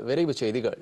விரைவு செய்திகள்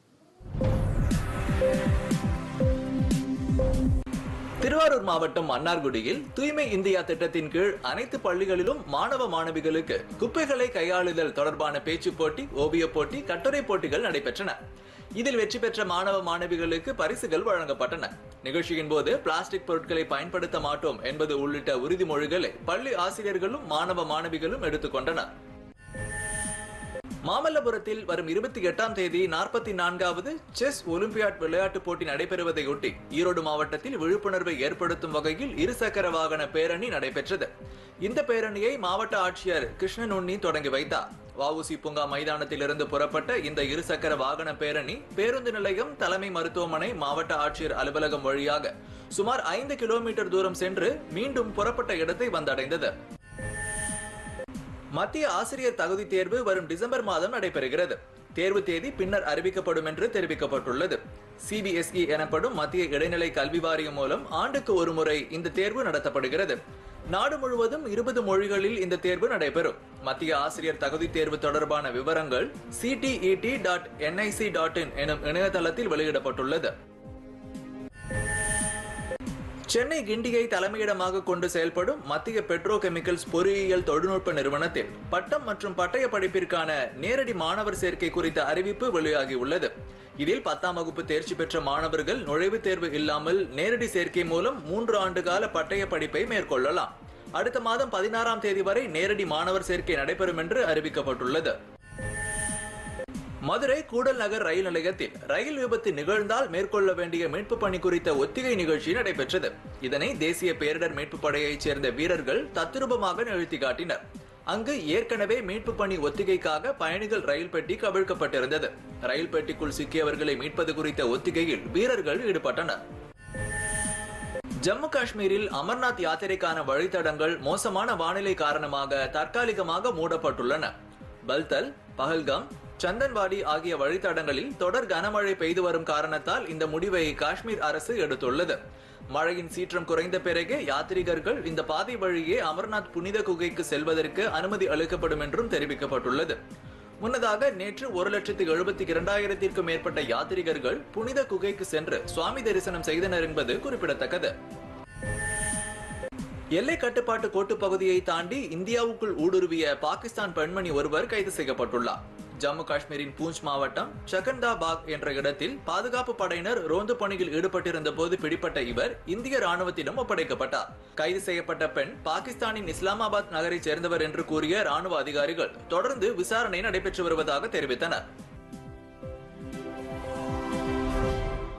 திருவாரூர் மாவட்டம் மன்னார்குடியில் தூய்மை இந்தியா திட்டத்தின் கீழ் அனைத்து பள்ளிகளிலும் மாணவ மாணவிகளுக்கு குப்பைகளை கையாளுதல் தொடர்பான பேச்சு போட்டி ஓவிய போட்டி கட்டுரை போட்டிகள் நடைபெற்றன இதில் வெற்றி பெற்ற மாணவ மாணவிகளுக்கு பரிசுகள் வழங்கப்பட்டன நிகழ்ச்சியின் போது பிளாஸ்டிக் பொருட்களை பயன்படுத்த மாட்டோம் என்பது உள்ளிட்ட உறுதிமொழிகளை பள்ளி ஆசிரியர்களும் மாணவ மாணவிகளும் எடுத்துக்கொண்டனர் மாமல்லபுரத்தில் வரும் இருபத்தி எட்டாம் தேதி நாற்பத்தி நான்காவது செஸ் ஒலிம்பியாட் விளையாட்டுப் போட்டி நடைபெறுவதையொட்டி ஈரோடு மாவட்டத்தில் விழிப்புணர்வை ஏற்படுத்தும் வகையில் இருசக்கர வாகன பேரணி நடைபெற்றது இந்த பேரணியை மாவட்ட ஆட்சியர் கிருஷ்ணன் உண்ணி தொடங்கி வைத்தார் வஉசி பூங்கா மைதானத்திலிருந்து புறப்பட்ட இந்த இருசக்கர வாகன பேரணி பேருந்து நிலையம் தலைமை மருத்துவமனை மாவட்ட ஆட்சியர் அலுவலகம் வழியாக சுமார் ஐந்து கிலோமீட்டர் தூரம் சென்று மீண்டும் புறப்பட்ட இடத்தை வந்தடைந்தது மத்திய ஆசிரியர் தகுதி தேர்வு வரும் டிசம்பர் மாதம் நடைபெறுகிறது தேர்வு தேதி பின்னர் அறிவிக்கப்படும் என்று தெரிவிக்கப்பட்டுள்ளது சிபிஎஸ்இ எனப்படும் மத்திய இடைநிலை கல்வி வாரியம் மூலம் ஆண்டுக்கு ஒரு முறை இந்த தேர்வு நடத்தப்படுகிறது நாடு முழுவதும் இருபது மொழிகளில் இந்த தேர்வு நடைபெறும் மத்திய ஆசிரியர் தகுதி தேர்வு தொடர்பான விவரங்கள் CTET dot NIC dot in எனும் இணையதளத்தில் வெளியிடப்பட்டுள்ளது சென்னை கிண்டியை தலைமையிடமாக கொண்டு செயல்படும் மத்திய பெட்ரோ கெமிக்கல்ஸ் பொறியியல் தொழில்நுட்ப நிறுவனத்தில் பட்டம் மற்றும் பட்டய படிப்பிற்கான நேரடி மாணவர் சேர்க்கை குறித்த அறிவிப்பு வெளியாகியுள்ளது இதில் பத்தாம் வகுப்பு தேர்ச்சி பெற்ற மாணவர்கள் நுழைவுத் தேர்வு இல்லாமல் நேரடி சேர்க்கை மூலம் மூன்று ஆண்டு கால பட்டய படிப்பை மேற்கொள்ளலாம் அடுத்த மாதம் பதினாறாம் தேதி வரை நேரடி மாணவர் சேர்க்கை நடைபெறும் என்று அறிவிக்கப்பட்டுள்ளது மதுரை கூடல் நகர் ரயில் நிலையத்தில் ரயில் விபத்து நிகழ்ந்தால் மேற்கொள்ள வேண்டிய மீட்பு பணி குறித்த ஒத்திகை நிகழ்ச்சி நடைபெற்றது இதனை தேசிய பேரிடர் மீட்பு படையைச் சேர்ந்த வீரர்கள் தத்ரூபமாக நிகழ்த்தி காட்டினர் அங்கு ஏற்கனவே மீட்பு பணி ஒத்திகைக்காக பயணிகள் ரயில் பெட்டி கவிழ்க்கப்பட்டிருந்தது ரயில் பெட்டிக்குள் சிக்கியவர்களை மீட்பது குறித்த ஒத்திகையில் வீரர்கள் ஈடுபட்டனர் ஜம்மு காஷ்மீரில் அமர்நாத் யாத்திரைக்கான வழித்தடங்கள் மோசமான வானிலை காரணமாக தற்காலிகமாக மூடப்பட்டுள்ளன பல்தல் பஹல்காம் சந்தன்வாடி ஆகிய வழித்தடங்களில் தொடர் கனமழை பெய்து வரும் காரணத்தால் இந்த முடிவை காஷ்மீர் அரசு எடுத்துள்ளது மழையின் சீற்றம் குறைந்த பிறகே யாத்ரீகர்கள் இந்த பாதை வழியே அமர்நாத் புனித குகைக்கு செல்வதற்கு அனுமதி அளிக்கப்படும் என்றும் தெரிவிக்கப்பட்டுள்ளது முன்னதாக நேற்று ஒரு லட்சத்து எழுபத்தி இரண்டாயிரத்திற்கும் மேற்பட்ட யாத்ரீகர்கள் புனித குகைக்கு சென்று சுவாமி தரிசனம் செய்தனர் என்பது குறிப்பிடத்தக்கது எல்லை கட்டுப்பாட்டு கோட்டு பகுதியை தாண்டி இந்தியாவுக்குள் ஊடுருவிய பாகிஸ்தான் பெண்மணி ஒருவர் கைது செய்யப்பட்டுள்ளார் ஜம்மு காஷ்மீரின் பூஞ்ச் மாவட்டம் சகந்தா பாக் என்ற இடத்தில் பாதுகாப்பு படையினர் ரோந்து பணியில் ஈடுபட்டிருந்த போது பிடிப்பட்ட இவர் இந்திய ராணுவத்திடம் ஒப்படைக்கப்பட்டார் கைது செய்யப்பட்ட பெண் பாகிஸ்தானின் இஸ்லாமாபாத் நகரைச் சேர்ந்தவர் என்று கூறிய ராணுவ அதிகாரிகள் தொடர்ந்து விசாரணை நடைபெற்று வருவதாக தெரிவித்தனர்